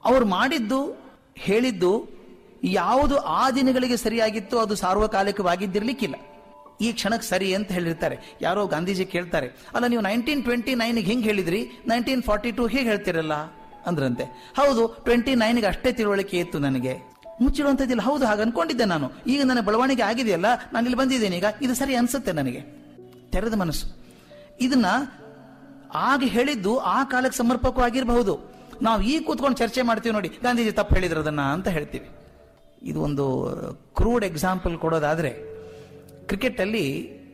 ಅವ್ರು ಮಾಡಿದ್ದು ಹೇಳಿದ್ದು ಯಾವುದು ಆ ದಿನಗಳಿಗೆ ಸರಿಯಾಗಿತ್ತು ಅದು ಸಾರ್ವಕಾಲಿಕವಾಗಿದ್ದಿರ್ಲಿಕ್ಕಿಲ್ಲ ಈ ಕ್ಷಣಕ್ಕೆ ಸರಿ ಅಂತ ಹೇಳಿರ್ತಾರೆ ಯಾರೋ ಗಾಂಧೀಜಿ ಕೇಳ್ತಾರೆ ಅಲ್ಲ ನೀವು ನೈನ್ಟೀನ್ ಟ್ವೆಂಟಿ ನೈನ್ಗೆ ಹಿಂಗೆ ಹೇಳಿದ್ರಿ ನೈನ್ಟೀನ್ ಫಾರ್ಟಿ ಟೂ ಹೀಗೆ ಹೇಳ್ತಿರಲ್ಲ ಅಂದ್ರಂತೆ ಹೌದು ಟ್ವೆಂಟಿ ನೈನ್ಗೆ ಅಷ್ಟೇ ತಿಳುವಳಿಕೆ ಇತ್ತು ನನಗೆ ಮುಚ್ಚಿಡುವಂಥದ್ದಿಲ್ಲ ಹೌದು ಹಾಗೆ ಅನ್ಕೊಂಡಿದ್ದೆ ನಾನು ಈಗ ನನ್ನ ಬೆಳವಣಿಗೆ ಆಗಿದೆಯಲ್ಲ ನಾನು ಇಲ್ಲಿ ಬಂದಿದ್ದೇನೆ ಈಗ ಇದು ಸರಿ ಅನ್ಸುತ್ತೆ ನನಗೆ ತೆರೆದ ಮನಸ್ಸು ಇದನ್ನ ಆಗ ಹೇಳಿದ್ದು ಆ ಕಾಲಕ್ಕೆ ಸಮರ್ಪಕವಾಗಿರಬಹುದು ನಾವು ಈಗ ಕೂತ್ಕೊಂಡು ಚರ್ಚೆ ಮಾಡ್ತೀವಿ ನೋಡಿ ಗಾಂಧೀಜಿ ತಪ್ಪು ಹೇಳಿದ್ರು ಅದನ್ನ ಅಂತ ಹೇಳ್ತೀವಿ ಇದು ಒಂದು ಕ್ರೂಡ್ ಎಕ್ಸಾಂಪಲ್ ಕೊಡೋದಾದ್ರೆ ಕ್ರಿಕೆಟ್ ಅಲ್ಲಿ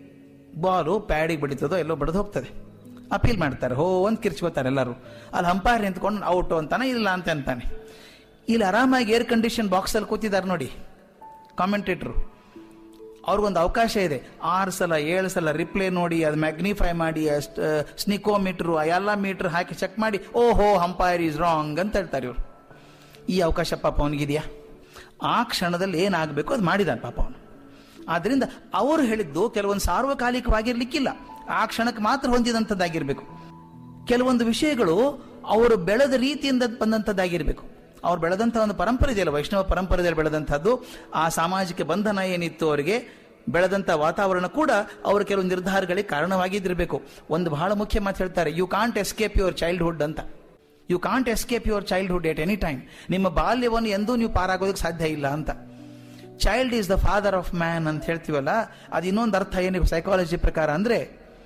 ಬಾಲು ಪ್ಯಾಡಿಗೆ ಬಡಿತದೋ ಎಲ್ಲೋ ಬಡಿದು ಹೋಗ್ತದೆ ಅಪೀಲ್ ಮಾಡ್ತಾರೆ ಹೋ ಅಂತ ಕಿರ್ಚ್ಕೋತಾರೆ ಎಲ್ಲರೂ ಅಲ್ಲಿ ಅಂಪೈರ್ ನಿಂತ್ಕೊಂಡು ಔಟು ಅಂತಾನೆ ಇಲ್ಲ ಅಂತ ಅಂತಾನೆ ಇಲ್ಲಿ ಆರಾಮಾಗಿ ಏರ್ ಕಂಡೀಷನ್ ಬಾಕ್ಸ್ ಅಲ್ಲಿ ಕೂತಿದ್ದಾರೆ ನೋಡಿ ಕಾಮೆಂಟೇಟ್ರು ಅವ್ರಿಗೊಂದು ಅವಕಾಶ ಇದೆ ಆರು ಸಲ ಏಳು ಸಲ ರಿಪ್ಲೇ ನೋಡಿ ಅದು ಮ್ಯಾಗ್ನಿಫೈ ಮಾಡಿ ಸ್ನಿಕೋ ಮೀಟ್ರು ಎಲ್ಲ ಮೀಟರ್ ಹಾಕಿ ಚೆಕ್ ಮಾಡಿ ಓಹೋ ಅಂಪೈರ್ ಈಸ್ ರಾಂಗ್ ಅಂತ ಹೇಳ್ತಾರೆ ಇವರು ಈ ಅವಕಾಶ ಪಾಪ ಅವನಿಗಿದೆಯಾ ಆ ಕ್ಷಣದಲ್ಲಿ ಏನಾಗಬೇಕು ಅದು ಮಾಡಿದಾನೆ ಪಾಪ ಅವನು ಆದ್ರಿಂದ ಅವರು ಹೇಳಿದ್ದು ಕೆಲವೊಂದು ಸಾರ್ವಕಾಲಿಕವಾಗಿರ್ಲಿಕ್ಕಿಲ್ಲ ಆ ಕ್ಷಣಕ್ಕೆ ಮಾತ್ರ ಹೊಂದಿದಂಥದ್ದಾಗಿರ್ಬೇಕು ಕೆಲವೊಂದು ವಿಷಯಗಳು ಅವರು ಬೆಳೆದ ರೀತಿಯಿಂದ ಬಂದಂಥದ್ದಾಗಿರ್ಬೇಕು ಅವ್ರು ಬೆಳೆದಂಥ ಒಂದು ಪರಂಪರೆ ಇದೆಯಲ್ಲ ವೈಷ್ಣವ ಪರಂಪರೆಯಲ್ಲಿ ಬೆಳೆದಂಥದ್ದು ಆ ಸಾಮಾಜಿಕ ಬಂಧನ ಏನಿತ್ತು ಅವರಿಗೆ ಬೆಳೆದಂಥ ವಾತಾವರಣ ಕೂಡ ಅವರ ಕೆಲವು ನಿರ್ಧಾರಗಳಿಗೆ ಕಾರಣವಾಗಿದ್ದಿರಬೇಕು ಒಂದು ಬಹಳ ಮುಖ್ಯ ಮಾತು ಹೇಳ್ತಾರೆ you can't escape your childhood ಅಂತ you can't escape your childhood at any time ನಿಮ್ಮ ಬಾಲ್ಯವನ್ನು ಎಂದೂ ನೀವು ಪಾರಾಗೋದಕ್ಕೆ ಸಾಧ್ಯ ಇಲ್ಲ ಅಂತ child is the father of man ಅಂತ ಹೇಳ್ತೀವಲ್ಲ ಅದು ಇನ್ನೊಂದು ಅರ್ಥ ಏನು ಸೈಕಾಲಜಿ ಪ್ರಕಾರ ಅಂದ್ರೆ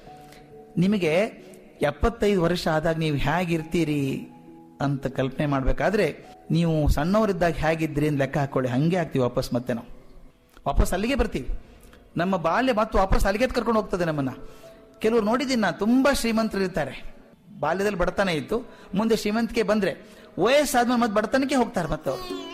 ನಿಮಗೆ ಎಪ್ಪತ್ತೈದು ವರ್ಷ ಆದಾಗ ನೀವು ಹೇಗಿರ್ತೀರಿ ಅಂತ ಕಲ್ಪನೆ ಮಾಡಬೇಕಾದ್ರೆ ನೀವು ಸಣ್ಣವರಿದ್ದಾಗ ಹೇಗಿದ್ರಿ ಅಂತ ಲೆಕ್ಕ ಹಾಕೊಳ್ಳಿ ಹಂಗೆ ಆಗ್ತೀವಿ ವಾಪಸ್ ಮತ್ತೆ ನಾವು ವಾಪಸ್ ಅಲ್ಲಿಗೆ ಬರ್ತೀವಿ ನಮ್ಮ ಬಾಲ್ಯ ಮತ್ತು ವಾಪಸ್ ಅಲ್ಲಿಗೆ ಕರ್ಕೊಂಡು ಹೋಗ್ತದೆ ನಮ್ಮನ್ನ ಕೆಲವರು ನೋಡಿದ್ದೀನಿ ನಾ ತುಂಬಾ ಶ್ರೀಮಂತರಿರ್ತಾರೆ ಬಾಲ್ಯದಲ್ಲಿ ಬಡತನ ಇತ್ತು ಮುಂದೆ ಶ್ರೀಮಂತಿಕೆ ಬಂದ್ರೆ ವಯಸ್ಸಾದ್ಮೇಲೆ ಮತ್ತೆ ಬಡತನಕ್ಕೆ ಹೋಗ್ತಾರೆ ಮತ್ತೆ ಅವರು